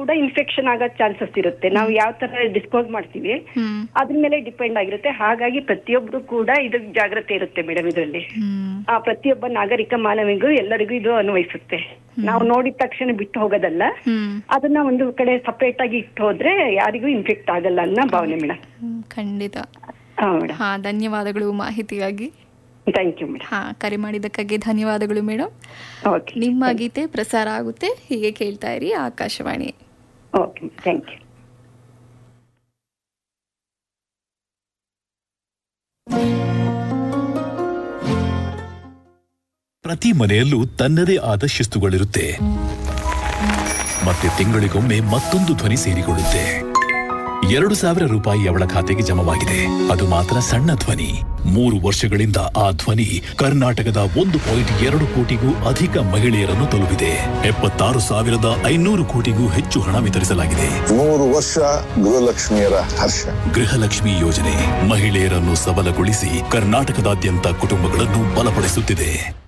ಕೂಡ ಇನ್ಫೆಕ್ಷನ್ ಆಗೋ ಚಾನ್ಸಸ್ ಇರುತ್ತೆ ನಾವು ಯಾವ ತರ ಡಿಸ್ಪೋಸ್ ಮಾಡ್ತೀವಿ ಹ್ಮ್ ಅದ್ರ ಮೇಲೆ ಡಿಪೆಂಡ್ ಆಗಿರುತ್ತೆ ಹಾಗಾಗಿ ಪ್ರತಿಯೊಬ್ರು ಕೂಡ ಇದು ಜಾಗ್ರತೆ ಇರುತ್ತೆ ಮೇಡಮ್ ಇದರಲ್ಲಿ ಹ್ಮ್ ಆ ಪ್ರತಿಯೊಬ್ಬ ನಾಗರಿಕ ಮಾನವಿಗೂ ಎಲ್ಲರಿಗೂ ಇದು ಅನ್ವಯಿಸುತ್ತೆ ನಾವು ನೋಡಿದ ತಕ್ಷಣ ಬಿಟ್ಟು ಹೋಗೋದಲ್ಲ ಹ್ಮ್ ಅದನ್ನ ಒಂದು ಕಡೆ ಸಪರೇಟ್ ಆಗಿ ಇಟ್ಟು ಹೋದ್ರೆ ಯಾರಿಗೂ ಇನ್ಫೆಕ್ಟ್ ಆಗಲ್ಲ ಅನ್ನೋ ಭಾವನೆ ಮೇಡಮ್ ಹ್ಮ್, ಖಂಡಿತ ಹಾ ಮೇಡಮ್ ಹಾ ಧನ್ಯವಾದಗಳು ಮಾಹಿತಿಗಾಗಿ ಥ್ಯಾಂಕ್ ಯು ಮೇಡಮ್ ಹಾ ಕರೆ ಮಾಡಿದ್ದಕ್ಕಾಗಿ ಧನ್ಯವಾದಗಳು ಮೇಡಮ್ ಓಕೆ ನಿಮ್ಮ ಗೀತೆ ಪ್ರಸಾರ ಆಗುತ್ತೆ ಹೀಗೆ ಕೇಳ್ತಾ ಇರಿ ಆಕಾಶವಾಣಿ ಓಕೆ ಥ್ಯಾಂಕ್ ಯು ಪ್ರತಿ ಮನೆಯಲ್ಲೂ ತನ್ನದೇ ಆದ ಶಿಸ್ತುಗಳಿರುತ್ತೆ ಮತ್ತೆ ತಿಂಗಳಿಗೊಮ್ಮೆ ಮತ್ತೊಂದು ಧ್ವನಿ ಸೇರಿಕೊಳ್ಳುತ್ತೆ ಎರಡು ಸಾವಿರ ರೂಪಾಯಿ ಅವಳ ಖಾತೆಗೆ ಜಮವಾಗಿದೆ ಅದು ಮಾತ್ರ ಸಣ್ಣ ಧ್ವನಿ ಮೂರು ವರ್ಷಗಳಿಂದ ಆ ಧ್ವನಿ ಕರ್ನಾಟಕದ ಒಂದು ಪಾಯಿಂಟ್ ಎರಡು ಕೋಟಿಗೂ ಅಧಿಕ ಮಹಿಳೆಯರನ್ನು ತಲುಪಿದೆ ಎಪ್ಪತ್ತಾರು ಸಾವಿರದ ಐನೂರು ಕೋಟಿಗೂ ಹೆಚ್ಚು ಹಣ ವಿತರಿಸಲಾಗಿದೆ ಮೂರು ವರ್ಷ ಗೃಹಲಕ್ಷ್ಮಿಯರ ಹರ್ಷ ಗೃಹಲಕ್ಷ್ಮಿ ಯೋಜನೆ ಮಹಿಳೆಯರನ್ನು ಸಬಲಗೊಳಿಸಿ ಕರ್ನಾಟಕದಾದ್ಯಂತ ಕುಟುಂಬಗಳನ್ನು ಬಲಪಡಿಸುತ್ತಿದೆ